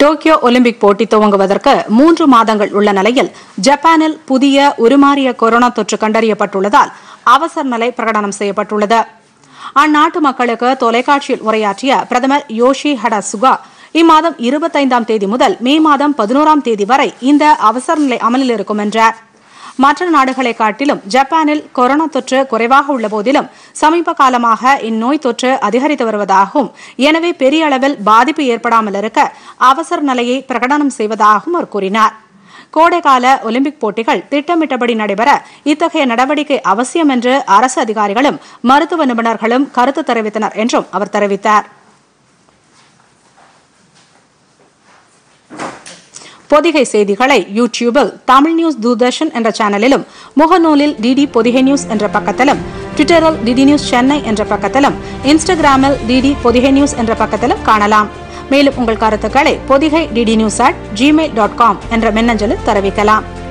Tokyo Olympic போட்டி துவங்குவதற்கு மூன்று மாதங்கள் உள்ள நிலையில் ஜப்பானில் புதிய உருமாறிய கொரோனா தொற்று கண்டறியப்பட்டுள்ளதால் அவசர நிலை பிரகடனம் செய்யப்பட்டுள்ளது அந்நாட்டு மக்களுக்கு தொலைக்காட்சியில் உரையாற்றிய பிரதமர் யோஷி ஹடா சுகா இம்மாதம் இருபத்தைந்தாம் தேதி முதல் மே மாதம் பதினோராம் தேதி வரை இந்த அவசர நிலை அமலில் இருக்கும் என்றார் மற்ற நாடுகளை காட்டிலும் ஜப்பானில் கொரோனா தொற்று குறைவாக உள்ள போதிலும் சமீப காலமாக இந்நோய் தொற்று அதிகரித்து வருவதாகவும் எனவே பெரிய அளவில் பாதிப்பு ஏற்படாமல் இருக்க அவசர நிலையை பிரகடனம் செய்வதாகவும் அவர் கூறினார் கோடைகால ஒலிம்பிக் போட்டிகள் திட்டமிட்டபடி நடைபெற இத்தகைய நடவடிக்கை அவசியம் என்று அரசு அதிகாரிகளும் மருத்துவ நிபுணர்களும் கருத்து தெரிவித்தனர் என்றும் அவர் தெரிவித்தார் பொதிகை செய்திகளை யூடியூபில் தமிழ் நியூஸ் தூர்தர்ஷன் என்ற சேனலிலும் முகநூலில் டிடி பொதிகை நியூஸ் என்ற பக்கத்திலும் ட்விட்டரில் டிடி நியூஸ் சென்னை என்ற பக்கத்திலும் இன்ஸ்டாகிராமில் டிடி பொதிகை நியூஸ் என்ற பக்கத்திலும் காணலாம் மேலும் உங்கள் கருத்துக்களை Podhigai DD news at Gmail dot com என்ற மின்னஞ்சலில் தெரிவிக்கலாம்